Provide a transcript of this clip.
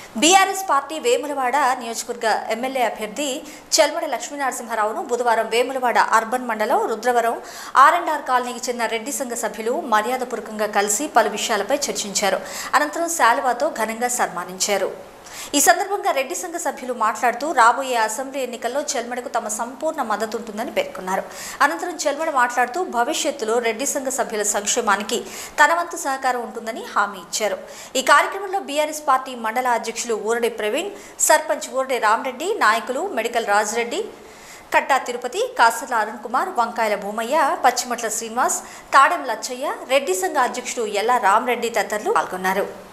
BRS party Vemulawada నియోజకవర్గ MLA అభ్యర్థి చెల్మడ లక్ష్మీనరసింహారావును బుధవారం వేములవాడ అర్బన్ మండలం రుద్రవరం ఆర్ అండ్ ఆర్ కాలనీకి చెందిన రెడ్డి సంఘ సభ్యులు మర్యాదపూర్వకంగా కలిసి పలు విషయాలపై చర్చించారు అనంతరం శాలువాతో ఘనంగా సన్మానించారు ఈ సందర్భంగా రెడ్డి సంఘ సభ్యులు మాట్లాడుతూ రాబోయే అసెంబ్లీ ఎన్నికల్లో చెల్మడకు తమ సంపూర్ణ మద్దతు ఉంటుందని పేర్కొన్నారు అనంతరం చెల్మడ మాట్లాడుతూ భవిష్యత్తులో రెడ్డి సంఘ సభ్యుల సంక్షేమానికి తన వంతు సహకారం ఉంటుందని హామీ ఇచ్చారు ఈ కార్యక్రమంలో బీఆర్ఎస్ పార్టీ మండల అధ్యక్షులు ఊరడి ప్రవీణ్ సర్పంచ్ ఊరడి రామరెడ్డి నాయకులు మెడికల్ రాజరెడ్డి కట్టా తిరుపతి కాసర్ల అరుణ్ కుమార్ వంకాయల భూమయ్య పచ్చిమట్ల శ్రీనివాస్ తాడెం లచ్చయ్య రెడ్డి సంఘ అధ్యక్షుడు ఎల్లా రామరెడ్డి తదితరులు పాల్గొన్నారు